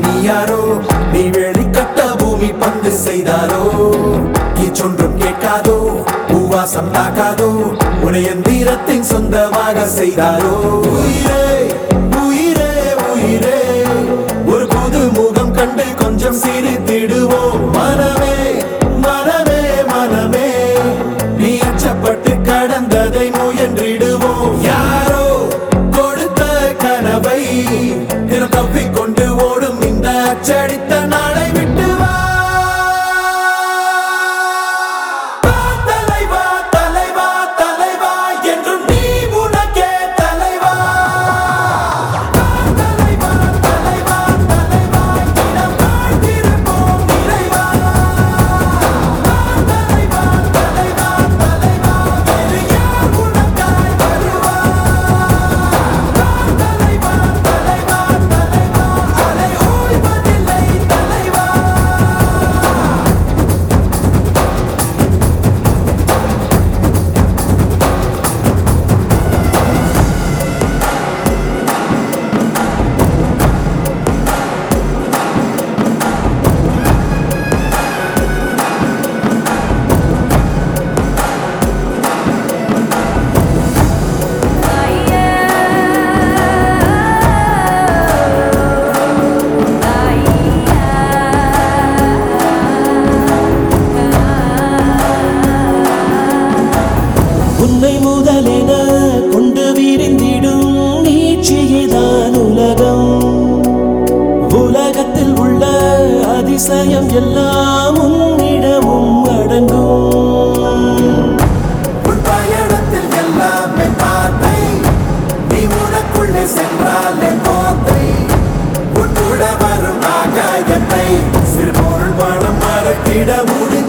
நீ யாரோ நீ வெளி கட்ட பூமி பந்து செய்தாரோ இச்சொன்றும் கேட்காதோ பூவாசம் தாக்காதோ உனைய தீரத்தின் சொந்தமாக செய்தாரோ உயிரே உயிரே உயிரே ஒரு புது முகம் கண்டு கொஞ்சம் சிரித்திடுவோம் மனமே மனமே மனமே நீ அச்சப்பட்டு கடந்ததை முயன்றிடுவோம் யாரோ கொடுத்த கனவை தினம் தப்பிக்கொண்டு ஓடும் இந்த அச்சடித்த நாளை விட்டு வா வா தலைவா தலைவா தலைவா என்றும் நீ உனக்கே தலைவா தலைவா தலைவா தலைவா தினம் வாழ்ந்திருப்போம் நிறைவா தலைவா தலைவா தலைவா வேறு யார் உனக்காய் வருவா தலைவா தலைவா தலைவா அலை ஓய்வதில்லை தலைவா உன்னை முதலென கொண்டு விரிந்திடும் நீட்சியேதான் உலகம் உலகத்தில் உள்ள அதிசயம் எல்லாம் உன்னிடமும் அடங்கும் உன் பயணத்தில் எல்லாமே பாதை நீ உனக்குள்ளே சென்றாலே போதை உன் கூட வரும் ஆகாயத்தை சிறு பொருள் பணம் மறக்கிட முடியும்